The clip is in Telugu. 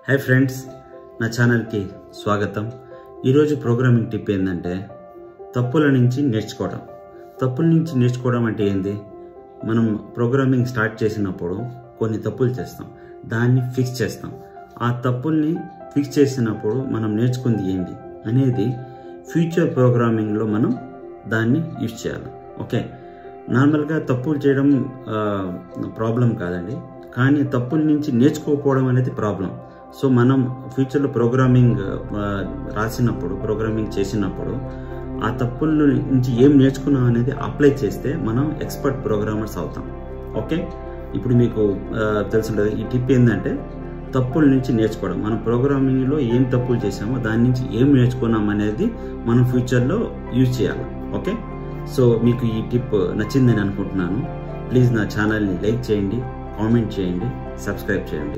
హాయ్ ఫ్రెండ్స్ నా ఛానల్కి స్వాగతం ఈరోజు ప్రోగ్రామింగ్ టిప్ ఏంటంటే తప్పుల నుంచి నేర్చుకోవడం తప్పుల నుంచి నేర్చుకోవడం అంటే ఏంది మనం ప్రోగ్రామింగ్ స్టార్ట్ చేసినప్పుడు కొన్ని తప్పులు చేస్తాం దాన్ని ఫిక్స్ చేస్తాం ఆ తప్పుల్ని ఫిక్స్ చేసినప్పుడు మనం నేర్చుకుంది ఏంటి అనేది ఫ్యూచర్ ప్రోగ్రామింగ్లో మనం దాన్ని యూజ్ చేయాలి ఓకే నార్మల్గా తప్పులు చేయడం ప్రాబ్లం కాదండి కానీ తప్పుల నుంచి నేర్చుకోకపోవడం అనేది ప్రాబ్లం సో మనం ఫ్యూచర్లో ప్రోగ్రామింగ్ ఆ, రాసినప్పుడు ప్రోగ్రామింగ్ చేసినప్పుడు ఆ తప్పుల నుంచి ఏం నేర్చుకున్నాం అనేది అప్లై చేస్తే మనం ఎక్స్పర్ట్ ప్రోగ్రామర్స్ అవుతాం ఓకే ఇప్పుడు మీకు ఆ, తెలిసిండదు ఈ టిప్ ఏంటంటే తప్పుల నుంచి నేర్చుకోవడం మనం ప్రోగ్రామింగ్లో ఏం తప్పులు చేసామో దాని నుంచి ఏం నేర్చుకున్నాం అనేది మనం ఫ్యూచర్లో యూజ్ చేయాలి ఓకే సో మీకు ఈ టిప్ నచ్చిందని అనుకుంటున్నాను ప్లీజ్ నా ఛానల్ని లైక్ చేయండి కామెంట్ చేయండి సబ్స్క్రైబ్ చేయండి